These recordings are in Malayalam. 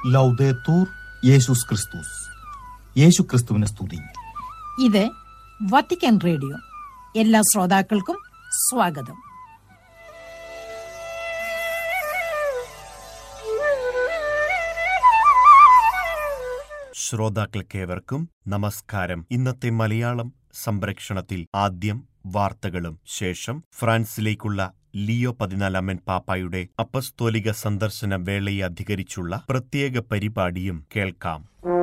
ലൗദേത്തൂർ യേശുസ് ക്രിസ്തുസ് യേശു ക്രിസ്തുവിനെ സ്തുതി ഇത് വത്തിക്കാൻ റേഡിയോ എല്ലാ ശ്രോതാക്കൾക്കും സ്വാഗതം ശ്രോതാക്കൾക്കേവർക്കും നമസ്കാരം ഇന്നത്തെ മലയാളം സംപ്രേക്ഷണത്തിൽ ആദ്യം വാർത്തകളും ശേഷം ഫ്രാൻസിലേക്കുള്ള ലിയോ പതിനാലാമൻ പാപ്പായുടെ അപ്പസ്തോലിക സന്ദർശന വേളയെ അധികരിച്ചുള്ള പ്രത്യേക പരിപാടിയും കേൾക്കാം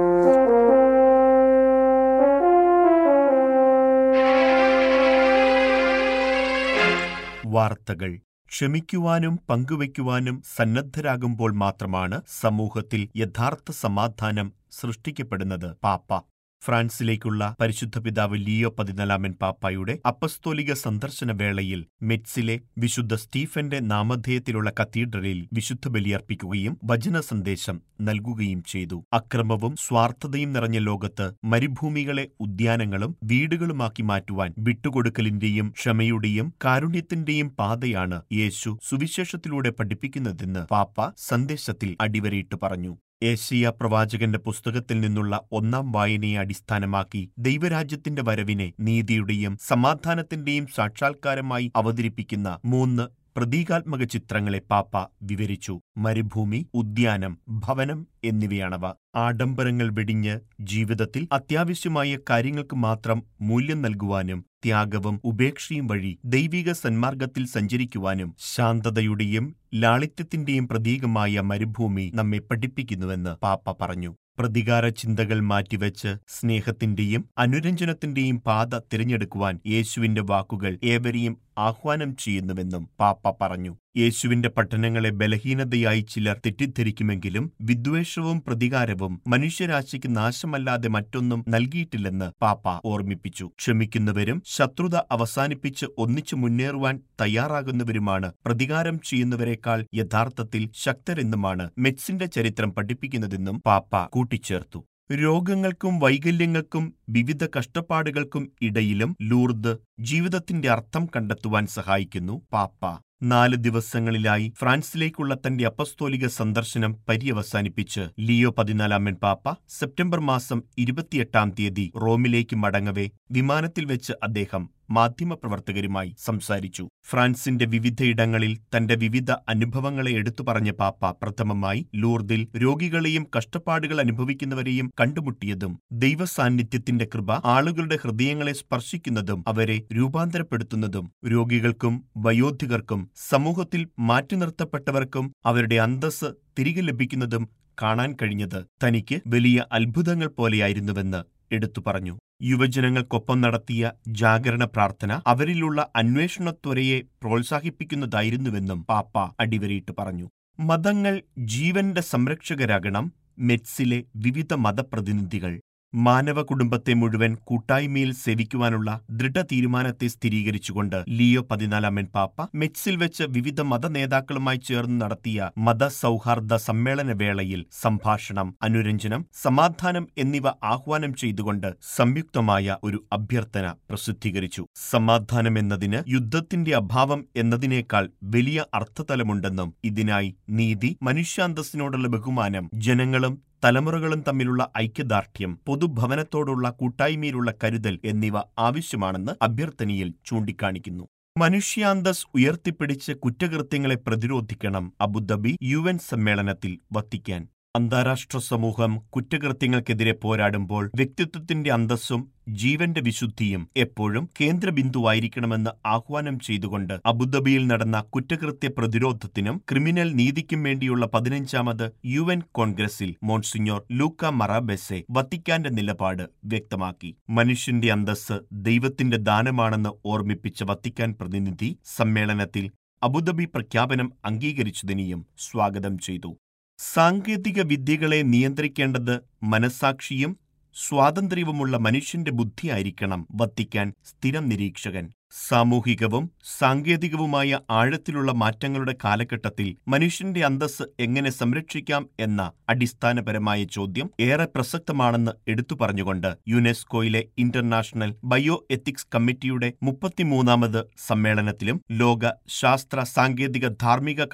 വാർത്തകൾ ക്ഷമിക്കുവാനും പങ്കുവയ്ക്കുവാനും സന്നദ്ധരാകുമ്പോൾ മാത്രമാണ് സമൂഹത്തിൽ യഥാർത്ഥ സമാധാനം സൃഷ്ടിക്കപ്പെടുന്നത് പാപ്പ ഫ്രാൻസിലേക്കുള്ള പരിശുദ്ധ പിതാവ് ലിയോ പതിനാലാമൻ പാപ്പായുടെ അപ്പസ്തോലിക സന്ദർശന വേളയിൽ മെറ്റ്സിലെ വിശുദ്ധ സ്റ്റീഫന്റെ നാമധേയത്തിലുള്ള കത്തീഡ്രലിൽ വിശുദ്ധ ബലിയർപ്പിക്കുകയും വചന സന്ദേശം നൽകുകയും ചെയ്തു അക്രമവും സ്വാർത്ഥതയും നിറഞ്ഞ ലോകത്ത് മരുഭൂമികളെ ഉദ്യാനങ്ങളും വീടുകളുമാക്കി മാറ്റുവാൻ വിട്ടുകൊടുക്കലിന്റെയും ക്ഷമയുടെയും കാരുണ്യത്തിന്റെയും പാതയാണ് യേശു സുവിശേഷത്തിലൂടെ പഠിപ്പിക്കുന്നതെന്ന് പാപ്പ സന്ദേശത്തിൽ അടിവരയിട്ട് പറഞ്ഞു ഏഷ്യ പ്രവാചകന്റെ പുസ്തകത്തിൽ നിന്നുള്ള ഒന്നാം വായനയെ അടിസ്ഥാനമാക്കി ദൈവരാജ്യത്തിന്റെ വരവിനെ നീതിയുടെയും സമാധാനത്തിന്റെയും സാക്ഷാത്കാരമായി അവതരിപ്പിക്കുന്ന മൂന്ന് പ്രതീകാത്മക ചിത്രങ്ങളെ പാപ്പ വിവരിച്ചു മരുഭൂമി ഉദ്യാനം ഭവനം എന്നിവയാണവ ആഡംബരങ്ങൾ വെടിഞ്ഞ് ജീവിതത്തിൽ അത്യാവശ്യമായ കാര്യങ്ങൾക്ക് മാത്രം മൂല്യം നൽകുവാനും ത്യാഗവും ഉപേക്ഷയും വഴി ദൈവിക സന്മാർഗത്തിൽ സഞ്ചരിക്കുവാനും ശാന്തതയുടെയും ലാളിത്യത്തിന്റെയും പ്രതീകമായ മരുഭൂമി നമ്മെ പഠിപ്പിക്കുന്നുവെന്ന് പാപ്പ പറഞ്ഞു പ്രതികാര ചിന്തകൾ മാറ്റിവെച്ച് സ്നേഹത്തിന്റെയും അനുരഞ്ജനത്തിന്റെയും പാത തിരഞ്ഞെടുക്കുവാൻ യേശുവിന്റെ വാക്കുകൾ ഏവരെയും ആഹ്വാനം ചെയ്യുന്നുവെന്നും പാപ്പ പറഞ്ഞു യേശുവിന്റെ പഠനങ്ങളെ ബലഹീനതയായി ചിലർ തെറ്റിദ്ധരിക്കുമെങ്കിലും വിദ്വേഷവും പ്രതികാരവും മനുഷ്യരാശിക്ക് നാശമല്ലാതെ മറ്റൊന്നും നൽകിയിട്ടില്ലെന്ന് പാപ്പ ഓർമ്മിപ്പിച്ചു ക്ഷമിക്കുന്നവരും ശത്രുത അവസാനിപ്പിച്ച് ഒന്നിച്ചു മുന്നേറുവാൻ തയ്യാറാകുന്നവരുമാണ് പ്രതികാരം ചെയ്യുന്നവരെക്കാൾ യഥാർത്ഥത്തിൽ ശക്തരെന്നുമാണ് മെറ്റ്സിന്റെ ചരിത്രം പഠിപ്പിക്കുന്നതെന്നും പാപ്പ കൂട്ടിച്ചേർത്തു രോഗങ്ങൾക്കും വൈകല്യങ്ങൾക്കും വിവിധ കഷ്ടപ്പാടുകൾക്കും ഇടയിലും ലൂർദ് ജീവിതത്തിന്റെ അർത്ഥം കണ്ടെത്തുവാൻ സഹായിക്കുന്നു പാപ്പ നാല് ദിവസങ്ങളിലായി ഫ്രാൻസിലേക്കുള്ള തന്റെ അപ്പസ്തോലിക സന്ദർശനം പര്യവസാനിപ്പിച്ച് ലിയോ പതിനാലാമൻ പാപ്പ സെപ്റ്റംബർ മാസം ഇരുപത്തിയെട്ടാം തീയതി റോമിലേക്ക് മടങ്ങവേ വിമാനത്തിൽ വെച്ച് അദ്ദേഹം മാധ്യമപ്രവർത്തകരുമായി സംസാരിച്ചു ഫ്രാൻസിന്റെ വിവിധയിടങ്ങളിൽ തന്റെ വിവിധ അനുഭവങ്ങളെ എടുത്തു പറഞ്ഞ പാപ്പ പ്രഥമമായി ലൂർദിൽ രോഗികളെയും കഷ്ടപ്പാടുകൾ അനുഭവിക്കുന്നവരെയും കണ്ടുമുട്ടിയതും ദൈവസാന്നിധ്യത്തിന്റെ കൃപ ആളുകളുടെ ഹൃദയങ്ങളെ സ്പർശിക്കുന്നതും അവരെ രൂപാന്തരപ്പെടുത്തുന്നതും രോഗികൾക്കും വയോധികർക്കും സമൂഹത്തിൽ മാറ്റി നിർത്തപ്പെട്ടവർക്കും അവരുടെ അന്തസ് തിരികെ ലഭിക്കുന്നതും കാണാൻ കഴിഞ്ഞത് തനിക്ക് വലിയ അത്ഭുതങ്ങൾ പോലെയായിരുന്നുവെന്ന് എടുത്തു പറഞ്ഞു യുവജനങ്ങൾക്കൊപ്പം നടത്തിയ ജാഗരണ പ്രാർത്ഥന അവരിലുള്ള അന്വേഷണത്വരയെ പ്രോത്സാഹിപ്പിക്കുന്നതായിരുന്നുവെന്നും പാപ്പ അടിവരയിട്ട് പറഞ്ഞു മതങ്ങൾ ജീവന്റെ സംരക്ഷകരാകണം മെറ്റ്സിലെ വിവിധ മതപ്രതിനിധികൾ മാനവ കുടുംബത്തെ മുഴുവൻ കൂട്ടായ്മയിൽ സേവിക്കുവാനുള്ള ദൃഢ തീരുമാനത്തെ സ്ഥിരീകരിച്ചുകൊണ്ട് ലിയോ പതിനാലാമൻ പാപ്പ മെറ്റ്സിൽ വെച്ച് വിവിധ മത നേതാക്കളുമായി ചേർന്ന് നടത്തിയ മതസൗഹാർദ്ദ സമ്മേളന വേളയിൽ സംഭാഷണം അനുരഞ്ജനം സമാധാനം എന്നിവ ആഹ്വാനം ചെയ്തുകൊണ്ട് സംയുക്തമായ ഒരു അഭ്യർത്ഥന പ്രസിദ്ധീകരിച്ചു സമാധാനം എന്നതിന് യുദ്ധത്തിന്റെ അഭാവം എന്നതിനേക്കാൾ വലിയ അർത്ഥതലമുണ്ടെന്നും ഇതിനായി നീതി മനുഷ്യാന്തസ്സിനോടുള്ള ബഹുമാനം ജനങ്ങളും തലമുറകളും തമ്മിലുള്ള ഐക്യദാർഢ്യം പൊതുഭവനത്തോടുള്ള കൂട്ടായ്മയിലുള്ള കരുതൽ എന്നിവ ആവശ്യമാണെന്ന് അഭ്യർത്ഥനയിൽ ചൂണ്ടിക്കാണിക്കുന്നു മനുഷ്യാന്തസ് ഉയർത്തിപ്പിടിച്ച് കുറ്റകൃത്യങ്ങളെ പ്രതിരോധിക്കണം അബുദാബി യു എൻ സമ്മേളനത്തിൽ വത്തിക്കാൻ അന്താരാഷ്ട്ര സമൂഹം കുറ്റകൃത്യങ്ങൾക്കെതിരെ പോരാടുമ്പോൾ വ്യക്തിത്വത്തിന്റെ അന്തസ്സും ജീവന്റെ വിശുദ്ധിയും എപ്പോഴും കേന്ദ്രബിന്ദുവായിരിക്കണമെന്ന് ആഹ്വാനം ചെയ്തുകൊണ്ട് അബുദാബിയിൽ നടന്ന കുറ്റകൃത്യ പ്രതിരോധത്തിനും ക്രിമിനൽ നീതിക്കും വേണ്ടിയുള്ള പതിനഞ്ചാമത് യു എൻ കോൺഗ്രസിൽ മോൺസിഞ്ഞോർ ലൂക്ക മറാബെസെ വത്തിക്കാന്റെ നിലപാട് വ്യക്തമാക്കി മനുഷ്യന്റെ അന്തസ്സ് ദൈവത്തിന്റെ ദാനമാണെന്ന് ഓർമ്മിപ്പിച്ച വത്തിക്കാൻ പ്രതിനിധി സമ്മേളനത്തിൽ അബുദാബി പ്രഖ്യാപനം അംഗീകരിച്ചതിനെയും സ്വാഗതം ചെയ്തു സാങ്കേതിക വിദ്യകളെ നിയന്ത്രിക്കേണ്ടത് മനസാക്ഷിയും സ്വാതന്ത്ര്യവുമുള്ള മനുഷ്യന്റെ ബുദ്ധിയായിരിക്കണം വത്തിക്കാൻ സ്ഥിരം നിരീക്ഷകൻ സാമൂഹികവും സാങ്കേതികവുമായ ആഴത്തിലുള്ള മാറ്റങ്ങളുടെ കാലഘട്ടത്തിൽ മനുഷ്യന്റെ അന്തസ്സ് എങ്ങനെ സംരക്ഷിക്കാം എന്ന അടിസ്ഥാനപരമായ ചോദ്യം ഏറെ പ്രസക്തമാണെന്ന് എടുത്തു പറഞ്ഞുകൊണ്ട് യുനെസ്കോയിലെ ഇന്റർനാഷണൽ ബയോ എത്തിക്സ് കമ്മിറ്റിയുടെ മുപ്പത്തിമൂന്നാമത് സമ്മേളനത്തിലും ലോക ശാസ്ത്ര സാങ്കേതിക ധാർമ്മിക